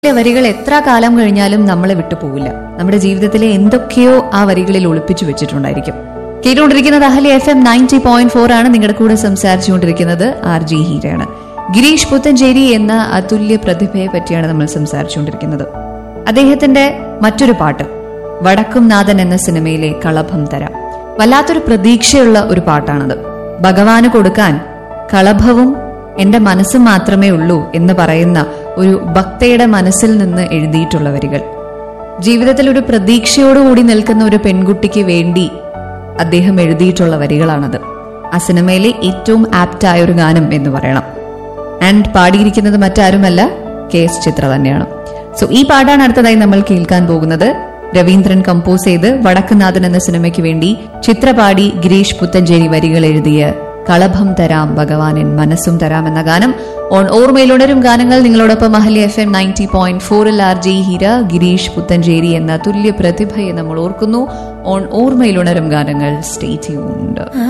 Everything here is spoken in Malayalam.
ചില വരികൾ എത്ര കാലം കഴിഞ്ഞാലും നമ്മളെ വിട്ടുപോകില്ല നമ്മുടെ ജീവിതത്തിലെ എന്തൊക്കെയോ ആ വരികളിൽ ഒളിപ്പിച്ചു വെച്ചിട്ടുണ്ടായിരിക്കും കേട്ടുകൊണ്ടിരിക്കുന്നത് Ahali F M ninety point four ആണ് നിങ്ങളുടെ കൂടെ സംസാരിച്ചുകൊണ്ടിരിക്കുന്നത് ആർ ജി ഹീരയാണ് ഗിരീഷ് പുത്തഞ്ചേരി എന്ന അതുല്യ പ്രതിഭയെ പറ്റിയാണ് നമ്മൾ സംസാരിച്ചുകൊണ്ടിരിക്കുന്നത് അദ്ദേഹത്തിന്റെ മറ്റൊരു പാട്ട് വടക്കും നാഥൻ എന്ന സിനിമയിലെ കളഭം തരാം വല്ലാത്തൊരു പ്രതീക്ഷയുള്ള ഒരു പാട്ടാണത് ഭഗവാന് കൊടുക്കാൻ കളഭവും എന്റെ മനസ്സ് മാത്രമേ ഉള്ളൂ എന്ന് പറയുന്ന ഒരു ഭക്തയുടെ മനസ്സിൽ നിന്ന് എഴുതിയിട്ടുള്ള വരികൾ ജീവിതത്തിൽ ഒരു പ്രതീക്ഷയോടുകൂടി നിൽക്കുന്ന ഒരു പെൺകുട്ടിക്ക് വേണ്ടി അദ്ദേഹം എഴുതിയിട്ടുള്ള വരികളാണത് ആ സിനിമയിലെ ഏറ്റവും ആപ്റ്റായ ഒരു ഗാനം എന്ന് പറയണം ആൻഡ് പാടിയിരിക്കുന്നത് മറ്റാരുമല്ല കെ എസ് ചിത്ര തന്നെയാണ് സോ ഈ പാട്ടാണ് അടുത്തതായി നമ്മൾ കേൾക്കാൻ പോകുന്നത് രവീന്ദ്രൻ കമ്പോസ് ചെയ്ത് വടക്കുനാഥൻ എന്ന സിനിമയ്ക്ക് വേണ്ടി ചിത്ര പാടി ഗിരീഷ് പുത്തഞ്ചേരി വരികൾ എഴുതിയ കളഭം തരാം ഭഗവാനൻ മനസ്സും തരാം എന്ന ഗാനം ഓൺ ഓർമ്മയിലുണരും ഗാനങ്ങൾ നിങ്ങളോടൊപ്പം Ahali F M ninety point ഫോറിൽ ആർ ജി ഹീര ഗിരീഷ് പുത്തഞ്ചേരി എന്ന തുല്യ പ്രതിഭയെ നമ്മൾ ഓർക്കുന്നു ഓൺ ഓർമ്മയിലുണരും ഗാനങ്ങൾ സ്റ്റേ ട്യൂൺഡ്